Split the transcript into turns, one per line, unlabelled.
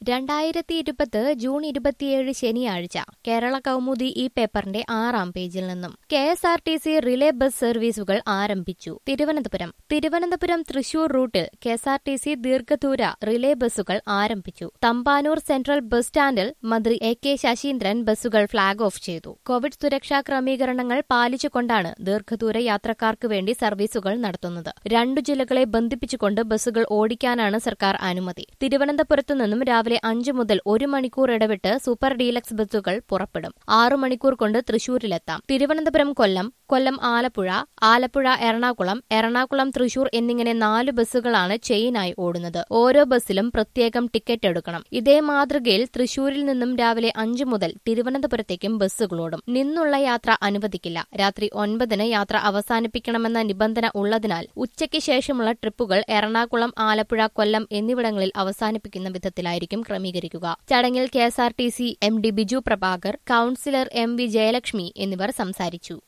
രണ്ടായിരത്തി ഇരുപത് ജൂൺ ഇരുപത്തിയേഴ് ശനിയാഴ്ച കേരള കൗമുദി ഈ പേപ്പറിന്റെ ആറാം പേജിൽ നിന്നും K S R T C relay bus സർവീസുകൾ ആരംഭിച്ചു തിരുവനന്തപുരം തിരുവനന്തപുരം തൃശൂർ റൂട്ടിൽ K S R T C ദീർഘദൂര റിലേ ബസ്സുകൾ ആരംഭിച്ചു തമ്പാനൂർ സെൻട്രൽ ബസ് സ്റ്റാൻഡിൽ മന്ത്രി എ കെ ശശീന്ദ്രൻ ബസ്സുകൾ ഫ്ളാഗ് ഓഫ് ചെയ്തു കോവിഡ് സുരക്ഷാ ക്രമീകരണങ്ങൾ പാലിച്ചുകൊണ്ടാണ് ദീർഘദൂര യാത്രക്കാർക്ക് വേണ്ടി സർവീസുകൾ നടത്തുന്നത് രണ്ടു ജില്ലകളെ ബന്ധിപ്പിച്ചുകൊണ്ട് ബസ്സുകൾ ഓടിക്കാനാണ് സർക്കാർ അനുമതി തിരുവനന്തപുരത്തു നിന്നും രാവിലെ അഞ്ചു മുതൽ ഒരു മണിക്കൂർ ഇടവിട്ട് സൂപ്പർ ഡീലക്സ് ബസ്സുകൾ പുറപ്പെടും ആറു മണിക്കൂർ കൊണ്ട് തൃശൂരിലെത്താം തിരുവനന്തപുരം കൊല്ലം കൊല്ലം ആലപ്പുഴ ആലപ്പുഴ എറണാകുളം എറണാകുളം തൃശൂർ എന്നിങ്ങനെ നാല് ബസ്സുകളാണ് ചെയിനായി ഓടുന്നത് ഓരോ ബസ്സിലും പ്രത്യേകം ടിക്കറ്റ് എടുക്കണം ഇതേ മാതൃകയിൽ തൃശൂരിൽ നിന്നും രാവിലെ അഞ്ചു മുതൽ തിരുവനന്തപുരത്തേക്കും ബസ്സുകളോടും നിന്നുള്ള യാത്ര അനുവദിക്കില്ല രാത്രി ഒൻപതിന് യാത്ര അവസാനിപ്പിക്കണമെന്ന നിബന്ധന ഉള്ളതിനാൽ ഉച്ചയ്ക്ക് ശേഷമുള്ള ട്രിപ്പുകൾ എറണാകുളം ആലപ്പുഴ കൊല്ലം എന്നിവിടങ്ങളിൽ അവസാനിപ്പിക്കുന്ന വിധത്തിലായിരിക്കും ക്രമീകരിക്കുക ചടങ്ങിൽ K S R T C M D Biju Prabhakar councillor M V Jayalakshmi എന്നിവർ സംസാരിച്ചു